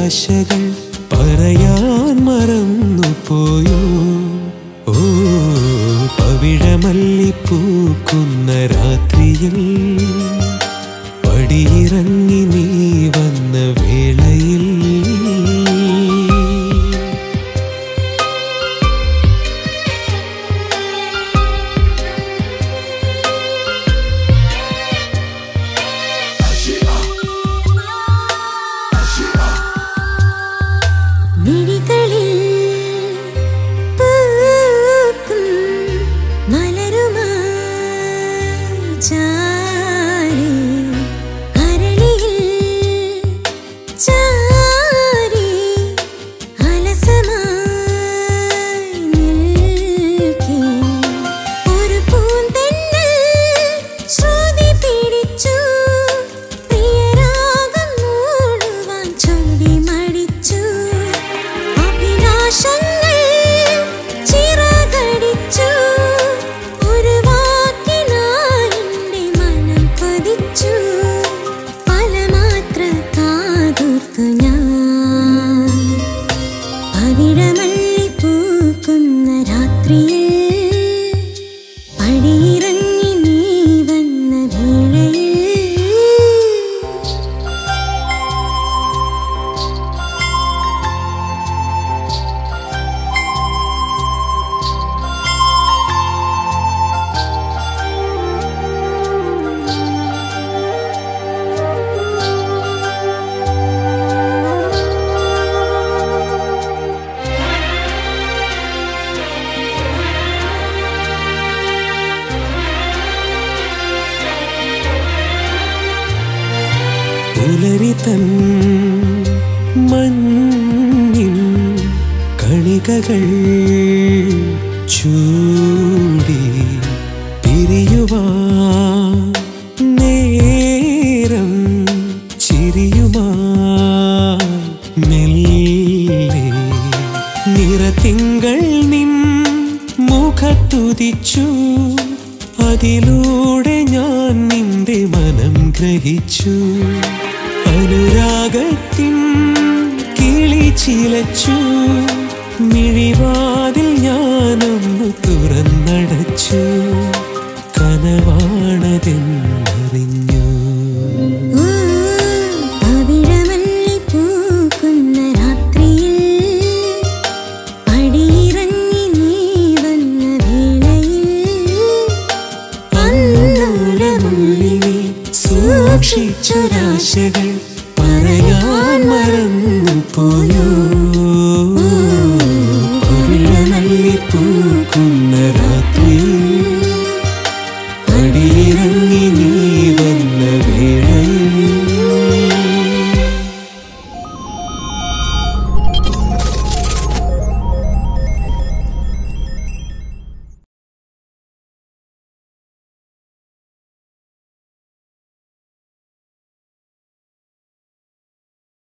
ആശകൾ പറയാൻ മറന്നു പോയോ ഓ പവിഴമല്ലി പൂക്കുന്ന രാത്രിയിൽ പടിയിറങ്ങി നീ വന്ന വേളയിൽ മിഴികളിൽ പൂക്കും മലരുമായി ചാരി കരളിൽ ചാരി അലസമായി നിൽക്കെ ഒരു പൂന്തെന്നൽ ശ്രുതി പിടിച്ചു പ്രിയരാഗം മൂടുവാൻ ചൊടി മടിച്ചു അഭിലാഷങ്ങൾ ചിറകടിച്ചു ഒരു വാക്കിനായി എൻ്റെ മനം കൊതിച്ചു പല മാത്ര കാതോർത്തു ഞാൻ പവിഴമല്ലി പൂക്കുന്ന രാത്രിയിൽ പടിയിറങ്ങി നീ വന്ന വേളയിൽ പുലരി തൻ മഞ്ഞിൻ കണികകൾ ചൂടി പിരിയുവാ നേരം ചിരിയുമാ മെല്ലെ നിറത്തിങ്കൾ നിൻ മുഖത്തുദിച്ചു അതിലൂടെ ഞാൻ നിന്റെ മനം ഗ്രഹിച്ചു അനുരാഗത്തിൻ കിളി ചിലച്ചു മിഴിവാതിൽ ഞാനൊന്ന് തുറന്നടച്ചു കനവാണതെന്നറിഞ്ഞു ഓ പവിഴമല്ലി പൂക്കുന്ന രാത്രിയിൽ പടിയിറങ്ങി നീ വന്ന വേളയിൽ അന്നോളമുള്ളിലെ സൂക്ഷിച്ചൊരാശകൾ പറയാൻ മറന്നു